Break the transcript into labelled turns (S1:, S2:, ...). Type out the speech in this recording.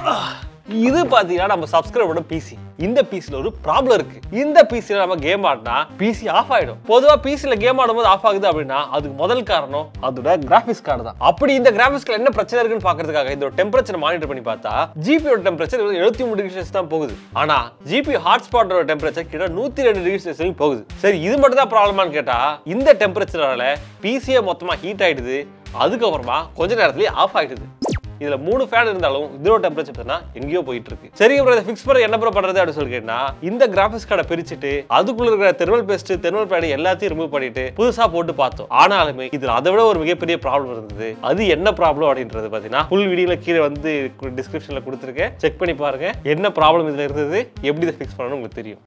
S1: இது பாத்தீங்கன்னா நம்ம சப்ஸ்கிரைபரோட பிசி இந்த பிசில ஒரு ப்ராப்ளம் இருக்கு இந்த பிசில நம்ம கேம் ஆடினா பிசி ஆஃப் ஆயிடும் பொதுவா பிசில கேம் ஆடும்போது ஆஃப் ஆகுது அப்படின்னா அதுக்கு முதல் காரணம் அதோட கிராபிக்ஸ் கார்டு தான் அப்படி இந்த கிராபிக்ஸ்ல என்ன பிரச்சனை இருக்குன்னு பாக்குறதுக்காக இதோட டெம்பரேச்சர் மானிட்டர் பண்ணி பார்த்தா ஜிபியோட டெம்பரேச்சர் எழுபத்தி மூணு டிகிரி செல்சியஸ் தான் போகுது ஆனா ஜிபி ஹாட்ஸ்பாட்டோட டெம்பரேச்சர் கிட்ட நூத்தி ரெண்டு டிகிரி செல்சியஸ் வரைக்கும் போகுது சரி இது மட்டும் தான் ப்ராப்ளமான்னு கேட்டா இந்த டெம்பரேச்சரால பிசியே மொத்தமா ஹீட் ஆயிடுது அதுக்கப்புறமா கொஞ்ச நேரத்துலயே ஆஃப் ஆயிடுது இதுல மூணு ஃபேன் இருந்தாலும் இதோட டெம்பரேச்சர் பார்த்தா எங்கேயோ போயிட்டு இருக்கு சரி ப்ரோ இதை ஃபிக்ஸ் பண்ண என்ன ப்ரோ பண்றது அப்படின்னு சொல்லி கேட்டா இந்த கிராபிக்ஸ் கார்டை பிரிச்சுட்டு அதுக்குள்ள இருக்கிற தெர்மல் பேஸ்ட் தெர்மல் பேட் எல்லாத்தையும் ரிமூவ் பண்ணிட்டு புதுசா போட்டு பார்த்தோம் ஆனாலுமே இதுல அதை விட ஒரு மிகப்பெரிய ப்ராப்ளம் இருந்தது அது என்ன ப்ராப்ளம் அப்படின்றது பாத்தீங்கன்னா ஃபுல் வீடியோல கீழே வந்து டிஸ்கிரிப்ஷன்ல கொடுத்துருக்கேன் செக் பண்ணி பாருங்க என்ன ப்ராப்ளம் இதுல இருந்தது எப்படி இதை ஃபிக்ஸ் பண்ணணும்னு உங்களுக்கு தெரியும்